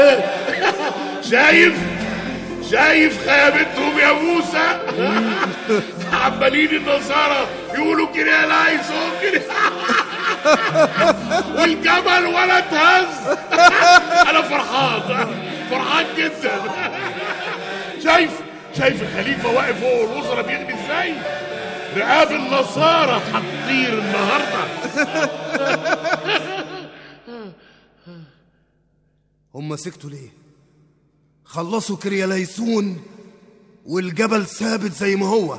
شايف شايف خيابتهم يا موسى عمالين النصارى يقولوا كده لا يسوق كده والجبل ولا اتهز انا فرحان فرحان جدا شايف شايف الخليفه واقف فوق الوزراء بيغني ازاي رقاب النصارى هتطير النهارده هم سكتوا ليه خلصوا كرياليسون والجبل ثابت زي ما هو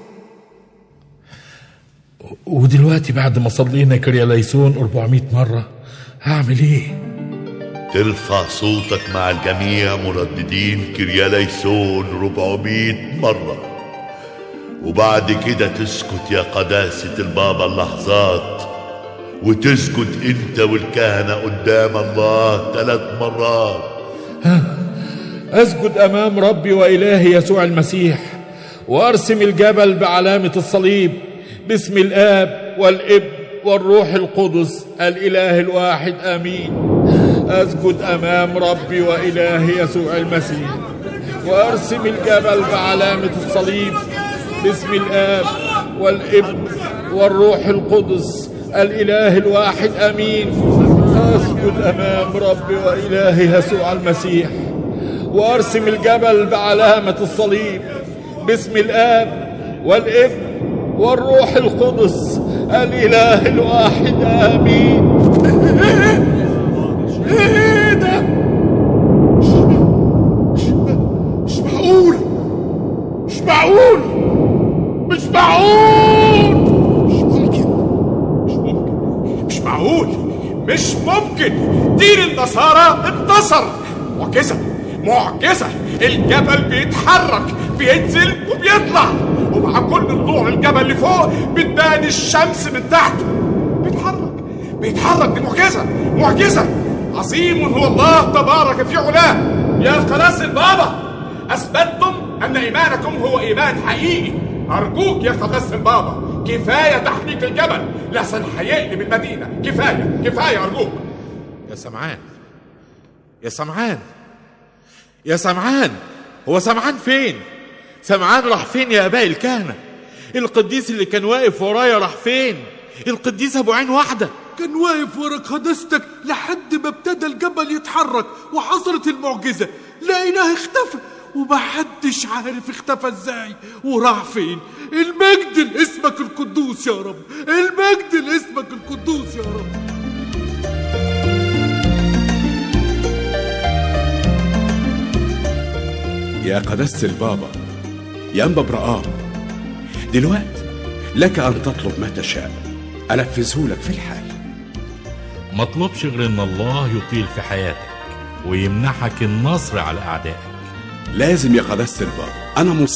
ودلوقتي بعد ما صلينا كرياليسون 400 مرة هعمل ايه؟ ترفع صوتك مع الجميع مرددين كرياليسون 400 مرة وبعد كده تسكت يا قداسة البابا اللحظات وتسكت انت والكهنة قدام الله ثلاث مرات أسجد أمام ربي وإلهي يسوع المسيح وأرسم الجبل بعلامة الصليب باسم الآب والابن والروح القدس الإله الواحد آمين أسجد أمام ربي وإلهي يسوع المسيح وأرسم الجبل بعلامة الصليب باسم الآب والابن والروح القدس الإله الواحد آمين أسجد أمام ربي وإلهي يسوع المسيح وأرسم الجبل بعلامة الصليب باسم الآب والابن والروح القدس الإله الواحد آمين ايه ده مش معقول مش معقول مش معقول مش ممكن مش ممكن مش معقول مش ممكن دين النصارى انتصر معجزة معجزة الجبل بيتحرك بينزل وبيطلع ومع كل طلوع الجبل اللي فوق بتبان الشمس من تحته بيتحرك بيتحرك دي معجزة معجزة عظيم هو الله تبارك في علاه يا قداسة البابا أثبتتم أن إيمانكم هو إيمان حقيقي أرجوك يا قداسة البابا كفاية تحريك الجبل لحسن هيقلب المدينة كفاية كفاية أرجوك يا سمعان يا سمعان يا سمعان هو سمعان فين سمعان راح فين يا اباء الكهنه القديس اللي كان واقف ورايا راح فين القديس ابو عين واحده كان واقف ورا قداستك لحد ما ابتدى الجبل يتحرك وحصلت المعجزة لقيناه اختفى ومحدش عارف اختفى ازاي وراح فين المجد لاسمك القدوس يا رب المجد لاسمك القدوس يا رب يا قداسة البابا يا أنبا برقام دلوقتي لك أن تطلب ما تشاء أنفذه لك في الحال ما اطلبش غير ان الله يطيل في حياتك ويمنحك النصر على اعدائك لازم يا قداسة البابا أنا